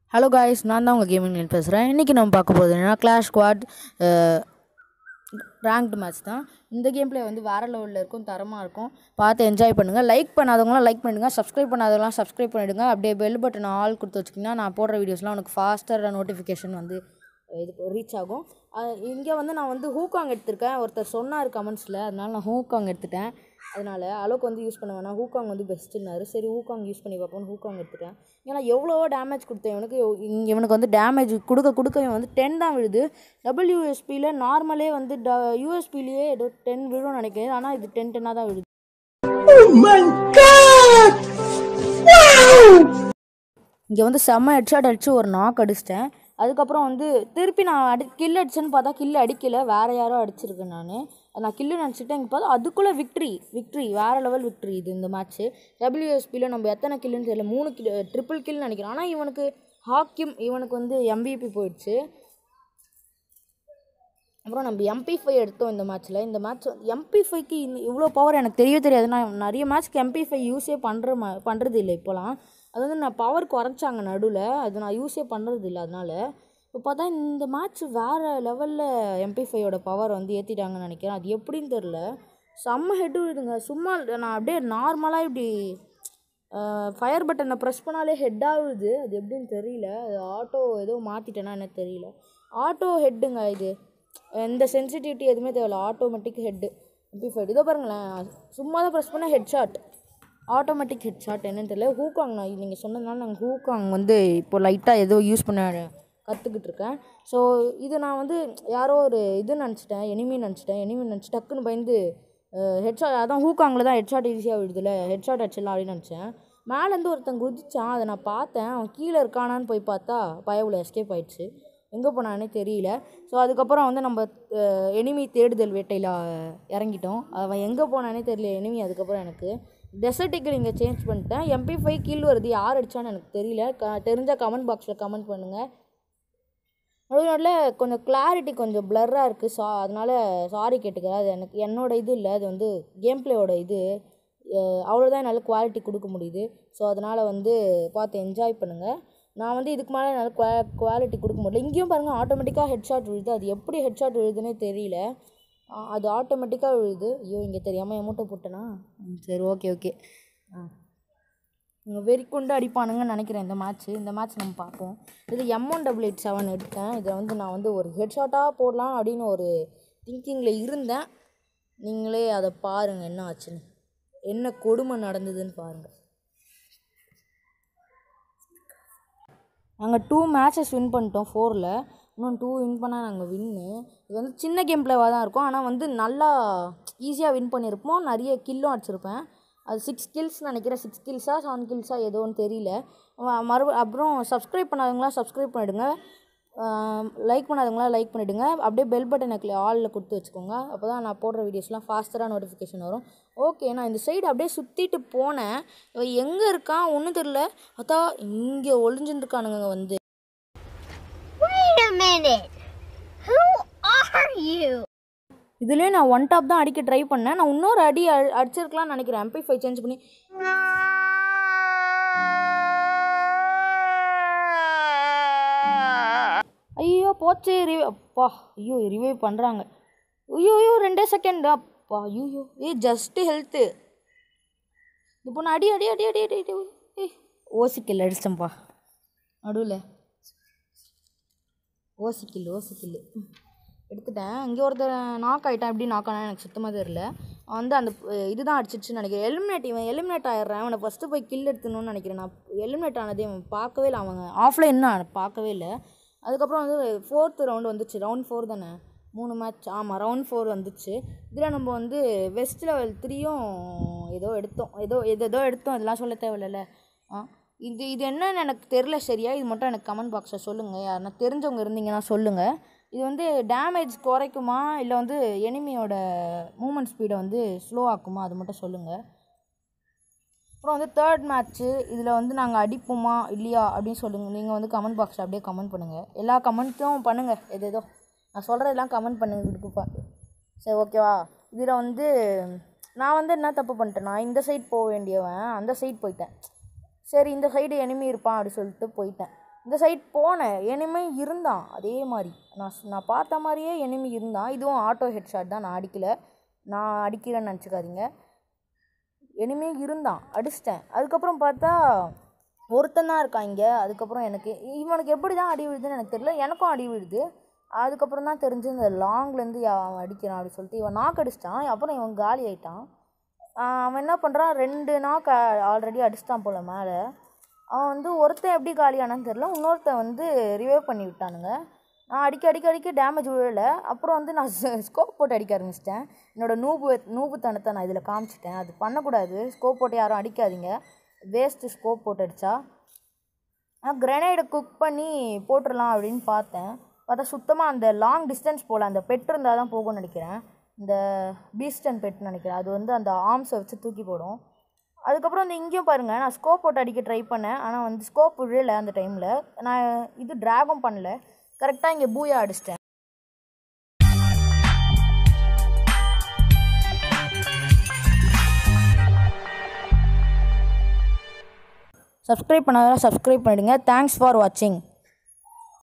Hello guys நான் தான் உங்கள் கேமிங் பேசுகிறேன் இன்றைக்கி நம்ம பார்க்க போகிறது என்னன்னா கிளாஷ் ஸ்குவாட் ரேங்க்டு மேட்ச் தான் இந்த கேம் பிளே வந்து வேறு லெவலில் இருக்கும் தரமாக இருக்கும் பார்த்து என்ஜாய் பண்ணுங்கள் லைக் பண்ணாதவங்களாம் லைக் பண்ணிடுங்க சப்ஸ்கிரைப் பண்ணாதவங்களாம் சப்ஸ்கிரைப் பண்ணிவிடுங்க அப்படியே பெல் பட்டன் ஆல் கொடுத்து வச்சிங்கன்னா நான் போடுற வீடியோஸ்லாம் உனக்கு ஃபாஸ்டராக நோட்டிஃபிகேஷன் வந்து இது ரீச் ஆகும் இங்கே வந்து நான் வந்து ஹூகாங் எடுத்திருக்கேன் ஒருத்தர் சொன்னார் கமெண்ட்ஸில் அதனால நான் ஹூகாங் எடுத்துட்டேன் அதனால் அளவுக்கு வந்து யூஸ் பண்ண வேணாம் ஹூகாங் வந்து பெஸ்ட்டுன்னாரு சரி ஹூகாங் யூஸ் பண்ணி பார்ப்போம்னு ஹூகாங் எடுத்துட்டேன் ஏன்னா எவ்வளவோ டேமேஜ் கொடுத்தேன் இவனுக்கு இங்கே இவனுக்கு வந்து டேமேஜ் கொடுக்க கொடுக்க இவன் வந்து டென் தான் விழுது டபுள் யூஎஸ்பியில் நார்மலே வந்து ட யூஎஸ்பிலேயே ஏதோ டென் விழும்னு நினைக்கிறேன் ஆனால் இது டென் டென்னாக தான் விழுது இங்கே வந்து செம்ம ஹெட்ஷாட் அடித்து ஒரு நாக் அடிச்சிட்டேன் அதுக்கப்புறம் வந்து திருப்பி நான் அடி கில் அடிச்சேன்னு பார்த்தா கில் அடிக்கல வேறு யாரோ அடிச்சிருக்கேன் நான் நான் கில்லு நினச்சிட்டேன் இங்கே பார்த்தா அதுக்குள்ளே விக்ட்ரி விக்ட்ரி வேறு லெவல் விக்ட்ரி இது இந்த மேட்ச்சு டபிள்யூஎஸ்பியில் நம்ம எத்தனை கில்லுன்னு தெரியல மூணு கில் ட்ரிபிள் கில் நினைக்கிறேன் ஆனால் இவனுக்கு ஹாக்கிம் இவனுக்கு வந்து எம்பிபி போயிடுச்சு அப்புறம் நம்ம எம்பி ஃபைவ் எடுத்தோம் இந்த மேட்ச்சில் இந்த மேட்ச் எம்பி ஃபைவ்க்கு இவ்வளோ பவர் எனக்கு தெரியவே தெரியாது நான் நிறைய மேட்ச்க்கு எம்பி ஃபைவ் யூஸே பண்ணுற மா பண்ணுறது இல்லை இப்போலாம் அது வந்து நான் பவர் குறைச்சாங்க நடுவில் அது நான் யூஸே பண்ணுறது இல்லை அதனால் இப்போ பார்த்தா இந்த மேட்ச் வேறு லெவலில் எம்பி ஃபைவோட பவர் வந்து ஏற்றிட்டாங்கன்னு நினைக்கிறேன் அது எப்படின்னு தெரில செம்ம ஹெட் விழுதுங்க சும்மா நான் அப்படியே நார்மலாக இப்படி ஃபயர் பட்டனை ப்ரெஸ் பண்ணாலே ஹெட் ஆகுது அது எப்படின்னு தெரியல அது ஆட்டோ ஏதோ மாற்றிட்டேன்னா எனக்கு தெரியல ஆட்டோ ஹெட்டுங்க இது எந்த சென்சிட்டிவிட்டி எதுவுமே தேவையில்ல ஆட்டோமேட்டிக் ஹெட்டு எம்பிஃபைட் இதோ பாருங்களேன் சும்மா தான் ப்ரெஸ் பண்ணால் head shot automatic head shot என்னன்னு தெரியல ஹூகாங் நான் நீங்கள் சொன்னதுனால நாங்கள் ஹூகாங் வந்து இப்போ லைட்டாக ஏதோ யூஸ் பண்ண கற்றுக்கிட்டு இருக்கேன் ஸோ இது நான் வந்து யாரோ ஒரு இது நினச்சிட்டேன் எனிமி நினச்சிட்டேன் எனிமி நினச்சி டக்குன்னு பயந்து ஹெட்ஷாட் அதான் ஹூகாங்கில் தான் ஹெட்ஷாட் ஈஸியாக விடுதுல ஹெட்ஷாட் அடிச்சிடலாம் அப்படின்னு நினச்சேன் மேலேருந்து ஒருத்தன் குதிச்சான் அதை நான் பார்த்தேன் அவன் கீழே இருக்கானான்னு போய் பார்த்தா பயவில் எஸ்கேப் ஆயிடுச்சு எங்கே போனானே தெரியல ஸோ அதுக்கப்புறம் வந்து நம்ம எனிமி தேடுதல் வேட்டையில் இறங்கிட்டோம் அவன் எங்கே போனானே தெரியல எனிமி அதுக்கப்புறம் எனக்கு டெசர்ட்டிக்கல் இங்கே சேஞ்ச் பண்ணிட்டேன் எம்பி ஃபைவ் கீழ் வருது யார் அடித்தான்னு எனக்கு தெரியல க தெரிஞ்சால் கமெண்ட் பாக்ஸில் கமெண்ட் பண்ணுங்கள் நடுவில் நடுவில் கொஞ்சம் கிளாரிட்டி கொஞ்சம் பிளர்ராக இருக்குது ஸா அதனால் சாரி கேட்டுக்கிறேன் அது எனக்கு என்னோட இது இல்லை அது வந்து கேம் பிளேயோட இது அவ்வளோதான் என்னால் குவாலிட்டி கொடுக்க முடியுது ஸோ அதனால் வந்து பார்த்து என்ஜாய் பண்ணுங்கள் நான் வந்து இதுக்கு மேலே என்னால் குவா குவாலிட்டி கொடுக்க முடியல இங்கேயும் பாருங்கள் ஆட்டோமேட்டிக்காக ஹெட்ஷாட் விழுது அது எப்படி ஹெட்ஷாட் விழுதுன்னே தெரியல அது ஆட்டோமேட்டிக்காக விழுது ஐயோ இங்கே தெரியாமல் எமௌண்ட்டை போட்டேனா சரி ஓகே ஓகே ஆ இங்கே வெறி கொண்டு அடிப்பானுங்கன்னு நினைக்கிறேன் இந்த மேட்ச்சு இந்த மேட்ச் நம்ம பார்ப்போம் இது M one double eight seven எடுத்தேன் இதை வந்து நான் வந்து ஒரு ஹெட்ஷாட்டாக போடலாம் அப்படின்னு ஒரு திங்கிங்கில் இருந்தேன் நீங்களே அதை பாருங்கள் என்ன ஆச்சுன்னு என்ன கொடுமை நடந்ததுன்னு பாருங்கள் நாங்கள் டூ மேட்சஸ் வின் பண்ணிட்டோம் ஃபோரில் இன்னும் டூ வின் பண்ணால் நாங்கள் வின்னு இது வந்து சின்ன கேம் பிளேவாக தான் இருக்கும் ஆனால் வந்து நல்லா ஈஸியாக வின் பண்ணியிருப்போம் நிறைய கில்லும் அடிச்சிருப்பேன் அது சிக்ஸ் கில்ஸ் நினைக்கிறேன் சிக்ஸ் கில்ஸா செவன் கில்ஸா ஏதோன்னு தெரியல மறுப அப்புறம் சப்ஸ்கிரைப் பண்ணாதவங்களாம் சப்ஸ்கிரைப் பண்ணிவிடுங்க லைக் பண்ணாதவங்களாம் லைக் பண்ணிவிடுங்க அப்படியே பெல் பட்டன் எனக்கு ஆலில் கொடுத்து வச்சுக்கோங்க அப்போ தான் நான் போடுற வீடியோஸ்லாம் ஃபாஸ்டராக நோட்டிஃபிகேஷன் வரும் ஓகே நான் இந்த சைடு அப்படியே சுற்றிட்டு போனேன் எங்கே இருக்கான் ஒன்றும் தெரில அதான் இங்கே ஒளிஞ்சுருக்கானுங்க வந்து Wait a minute. Who are you? இதுலேயே நான் ஒன் டாப் தான் அடிக்க ட்ரை பண்ணேன் நான் இன்னொரு அடி அ- அடிச்சிருக்கலாம்னு நினைக்கிறேன் எம்பி ஃபைவ் சேஞ்ச் பண்ணி ஐயோ போச்சு ரிவே அப்பா ஐயோ ரிவைவ் பண்ணுறாங்க ஐயோ ஐயோ ரெண்டே செகண்ட் அப்பா ஐயோ ஏ ஜஸ்ட்டு ஹெல்த்து இப்போ நான் அடி அடி அடி அடி அடி அடி ஏய் ஓசிக்கில் அடிச்சிட்டேன்ப்பா நடுவில் ஓசிக்கில் ஓசிக்கில் எடுத்துட்டேன் இங்கே ஒருத்தர் நாக் ஆகிட்டான் எப்படி நாக் ஆனா எனக்கு சுத்தமாக தெரியல அவன் வந்து அந்த அஹ், இதுதான் அடிச்சிச்சுன்னு நினைக்கிறேன் எலிமினேட் இவன் எலிமினேட் ஆயிடுறான் அவனை ஃபஸ்ட்டு போய் கில் எடுத்துணும்னு நினைக்கிறேன் நான் எலிமினேட் ஆனதே அவன் பார்க்கவே இல்லை அவங்க ஆஃப்லைன் நான் பார்க்கவே இல்லை அதுக்கப்புறம் வந்து ஃபோர்த்து ரவுண்டு வந்துச்சு ரவுண்ட் ஃபோர் தானே மூணு மேட்ச் ஆமாம் ரவுண்ட் ஃபோர் வந்துச்சு இதில் நம்ம வந்து வெஸ்ட் லெவல் த்ரீயும் ஏதோ எடுத்தோம் ஏதோ எது ஏதோ எடுத்தோம் இதெல்லாம் சொல்ல தேவையில்ல ஆ இது இது என்னன்னு எனக்கு தெரில சரியா இது மட்டும் எனக்கு கமெண்ட் பாக்ஸில் சொல்லுங்கள் யாருன்னா தெரிஞ்சவங்க இருந்தீங்கன்னா சொல்லுங்கள் இது வந்து டேமேஜ் குறைக்குமா இல்லை வந்து எனிமியோட மூமெண்ட் ஸ்பீடை வந்து ஸ்லோ ஆக்குமா அது மட்டும் சொல்லுங்கள் அப்புறம் வந்து தேர்ட் மேட்ச்சு இதில் வந்து நாங்கள் அடிப்போமா இல்லையா அப்படின்னு சொல்லுங்கள் நீங்கள் வந்து கமெண்ட் பாக்ஸில் அப்படியே கமெண்ட் பண்ணுங்கள் எல்லா கமெண்ட்டும் பண்ணுங்கள் எது ஏதோ நான் சொல்கிறதெல்லாம் கமெண்ட் பண்ணுங்க இதுக்குப்பா சரி ஓகேவா இதில் வந்து நான் வந்து என்ன தப்பு பண்ணிட்டேன்னா இந்த சைடு போக வேண்டியவன் அந்த சைடு போயிட்டேன் சரி இந்த சைடு எனிமி இருப்பான் அப்படி சொல்லிட்டு போயிட்டேன் இந்த சைட் போனேன் எனிமே இருந்தான் அதே மாதிரி நான் ஸ்- நான் பார்த்த மாதிரியே எனிமி இருந்தான் இதுவும் ஆட்டோ ஹெட் ஷாட் தான் நான் அடிக்கல நான் அடிக்கிறேன்னு நினச்சிக்காதீங்க எனிமே இருந்தான் அடிச்சிட்டேன் அதுக்கப்புறம் பார்த்தா ஒருத்தன் தான் இருக்கான் இங்கே அதுக்கப்புறம் எனக்கு இவனுக்கு எப்படி தான் அடி விழுதுன்னு எனக்கு தெரியல எனக்கும் அடி விழுது அதுக்கப்புறம் தான் தெரிஞ்சு இந்த லாங்லேருந்து அவன் அடிக்கிறான் அப்படின்னு சொல்லிட்டு இவன் நாக் அடிச்சிட்டான் அப்புறம் இவன் காலி ஆயிட்டான் ஆஹ் அவன் என்ன பண்ணுறான் ரெண்டு நாக் ஆல்ரெடி அடிச்சிட்டான் போல் மேலே அவன் வந்து ஒருத்தன் எப்படி காலியானான்னு தெரில இன்னொருத்தன் வந்து ரிவைவ் பண்ணி விட்டானுங்க நான் அடிக்க அடிக்க அடிக்க டேமேஜ் விழல அப்புறம் வந்து நான் ஸ்கோப் போட்டு அடிக்க ஆரம்பிச்சிட்டேன் என்னோட நூபு நூபுத்தனத்தை நான் இதில் காமிச்சிட்டேன் அது பண்ணக்கூடாது ஸ்கோப் போட்டு யாரும் அடிக்காதீங்க வேஸ்ட்டு ஸ்கோப் போட்டு அடித்தா நான் கிரனைடை குக் பண்ணி போட்டுடலாம் அப்படின்னு பார்த்தேன் பார்த்தா சுத்தமாக அந்த லாங் டிஸ்டன்ஸ் போகல அந்த பெட் இருந்தால் தான் போகும்னு நினைக்கிறேன் இந்த பீஸ்டன் பெட்னு நினைக்கிறேன் அது வந்து அந்த ஆர்ம்ஸை வச்சு தூக்கி போடும் அதுக்கப்புறம் வந்து இங்கேயும் பாருங்கள் நான் ஸ்கோப் போட்டு அடிக்க ட்ரை பண்ணேன் ஆனால் வந்து ஸ்கோப் விழல அந்த டைமில் நான் இது ட்ராகும் பண்ணல கரெக்டாக இங்கே பூயா அடிச்சிட்டேன் சப்ஸ்கிரைப் பண்ணாதான் சப்ஸ்கிரைப் பண்ணிடுங்க தேங்க்ஸ் ஃபார் வாட்சிங்